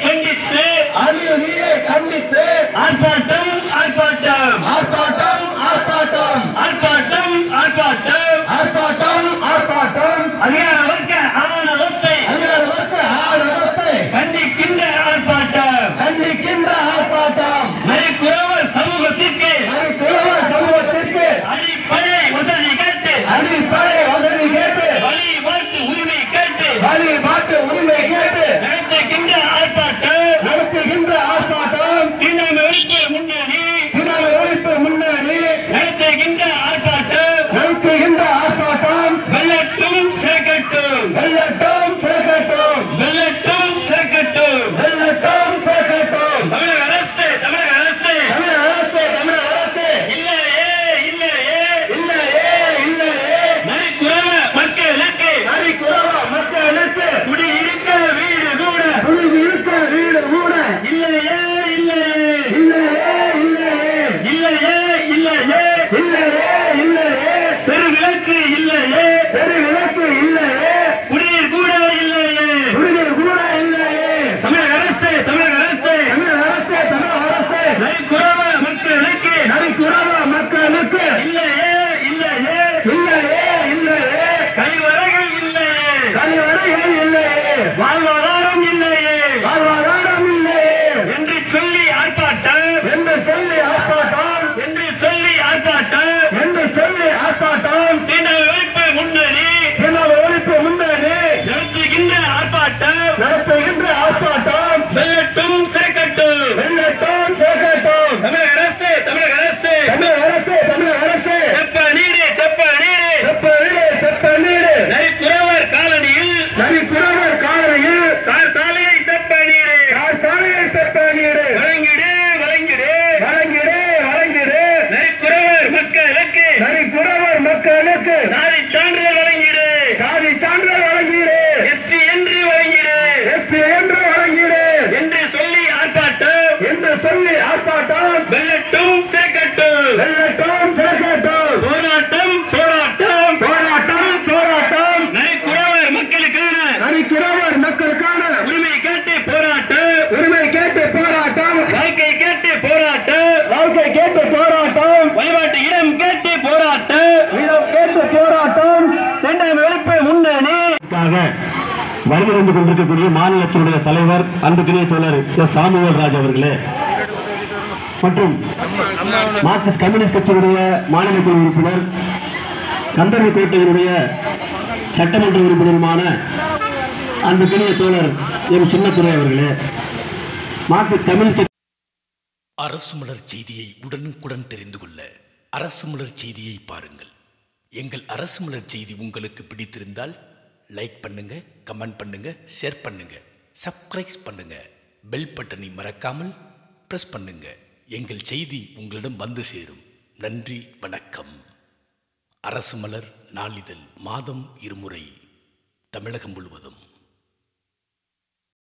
கண்டித்து அநீதியை கண்டித்து ஆர்ப்பாட்டம் ஆர்ப்பாட்டம் ஆர்ப்பாட்டம் ஆர்ப்பாட்டம் ஆர்ப்பாட்டம் ஆர்ப்பாட்டம் ஆர்ப்பாட்டம் ஆர்ப்பாட்டம் அதிகார வர்க்க ஆணவத்தை அதிகாரமற்ற ஆணவத்தை கண்டிக்கின்ற ஆர்ப்பாட்டம் கண்டிக்கின்ற ஆர்ப்பாட்டம் நரிக்குறவர் சமூகத்திற்கு அது குலவ சமூகத்திற்கு அடிப்படை வசதி கேட்டு அடிப்படை வசதி கேட்டு வழிபாட்டு உரிமை கேட்டு வழிபாட்டு உரிமை கேட்டு நடத்துகின்ற ஆர்ப்பாட்டம் நடத்துகின்ற ஆர்ப்பாட்டம் தீண்டாமை ஒழிப்பு முன்னணி திணறு ஒழிப்பு முன்னணி நடத்துகின்ற ஆர்ப்பாட்டம் நடத்துகின்ற ஆர்ப்பாட்டம் வெள்ளட்டும் சேர்க்கட்டும் வெள்ளட்டம் சேர்க்கட்டும் வெள்ளட்டும் சேர்க்கட்டும் வெள்ளட்டம் சேர்க்கட்டும் தமிழக அரசு தமிழக அரசு தமிழக அரசு தமிழக அரசு இல்லையே இல்லையே இல்லையே இல்லையே நரிக்குறவ மக்களுக்கு நரி குலவ மக்களுக்கு குடியிருக்க வீடு கூட குடிவு இருக்க வீடு கூட இல்லையே இல்லையே இல்லையே இல்லையே இல்லையே இல்லையே இல்லையே இல்லையே தெருவிளக்கு இல்லையே தெரு விளக்கு இல்லையே குடிநீர் கூட இல்லையே குடிநீர் கூட இல்லையே தமிழக அரசு தமிழக அரசு தமிழக அரசு தமிழக அரசு நரிக்குறவ மக்களுக்கு நரி குலவ மக்களுக்கு இல்லையே இல்லையே இல்லையே இல்லையே கழிவறைகள் இல்லையே கழிவறைகள் இல்லையே வாழ்வாதாரம் இல்லையே வாழ்வாதாரம் இல்லையே என்று சொல்லி ஆர்ப்பாட்டம் என்று சொல்லி ஆர்ப்பாட்டம் என்று சொல்லி ஆர்ப்பாட்டம் என்று சொல்லி ஆர்ப்பாட்டம் தீண்டாமை ஒழிப்பு முன்னணி திணறு ஒழிப்பு முன்னணி நடத்துகின்ற ஆர்ப்பாட்டம் நடத்துகின்ற ஆர்ப்பாட்டம் வெள்ளட்டும் சேர்க்கட்டும் வெள்ளட்டம் சேர்க்கட்டும் தமிழக அரசு தமிழக அரசு தமிழக அரசு தமிழக அரசு செப்ப நீடு செப்ப நீடு செப்ப வீடு செப்ப நீடு நரிக்குறவர் காலனியில் நரி குறவர் காலையில் தார் சாலையை செப்ப நீடு யார் சாலையை செப்ப நீடு வழங்கிடு வழங்கிடு வழங்கிடு வழங்கிடு நரிக்குறவர் மக்களுக்கு நரி குறவர் மக்களுக்கு சாதி சான்றிதழ் வழங்கிடு சாதி சான்றிதழ் வழங்கிடு எஸ்டி என்று வழங்கிடு எஸ்பி என்று வழங்கிடு என்று சொல்லி ஆர்ப்பாட்டம் என்று சொல்லி ஆர்ப்பாட்டம் வெள்ளட்டும் சேர்க்கட்டும் வெள்ளட்டம் சேர்க்கட்டும் போராட்டம் போராட்டம் போராட்டம் போராட்டம் நரிக்குறவர் மக்களுக்கான நரி குறவர் மக்களுக்கான உரிமை கேட்டு போராட்டம் உரிமை கேட்டு போராட்டம் வாழ்க்கை கேட்டு போராட்டம் வாழ்க்கை கேட்டு போராட்டம் வழிபாட்டு இடம் கேட்டு போராட்டம் இடம் கேட்டு போராட்டம் தீண்டாமை ஒழிப்பு முன்னணி வருகை வந்து கொண்டிருக்கக்கூடிய மாநிலத்தினுடைய தலைவர் அன்புக்கினிய தோழர் எஸ் சாமுவேல் ராஜ் அவர்களே மற்றும் மார்க்சிஸ்ட் கம்யூனிஸ்ட் கட்சியினுடைய மாநில குழு உறுப்பினர் கந்தர்வக்கோட்டையினுடைய சட்டமன்ற உறுப்பினருமான அன்புக்கினிய தோழர் எம் சின்னத்துறை அவர்களே மார்க்சிஸ்ட் கம்யூனிஸ்ட் கட்சி அரசு மலர் செய்தியை உடனுக்குடன் தெரிந்து கொள்ள அரசு மலர் செய்தியை பாருங்கள் எங்கள் அரசு மலர் செய்தி உங்களுக்கு பிடித்திருந்தால் லைக் பண்ணுங்க கமெண்ட் பண்ணுங்க ஷேர் பண்ணுங்க சப்ஸ்கிரைப் பண்ணுங்க பெல் பட்டனை மறக்காமல் பிரஸ் பண்ணுங்க எங்கள் செய்தி உங்களிடம் வந்து சேரும் நன்றி வணக்கம் அரசு மலர் நாளிதழ் மாதம் இருமுறை தமிழகம் முழுவதும்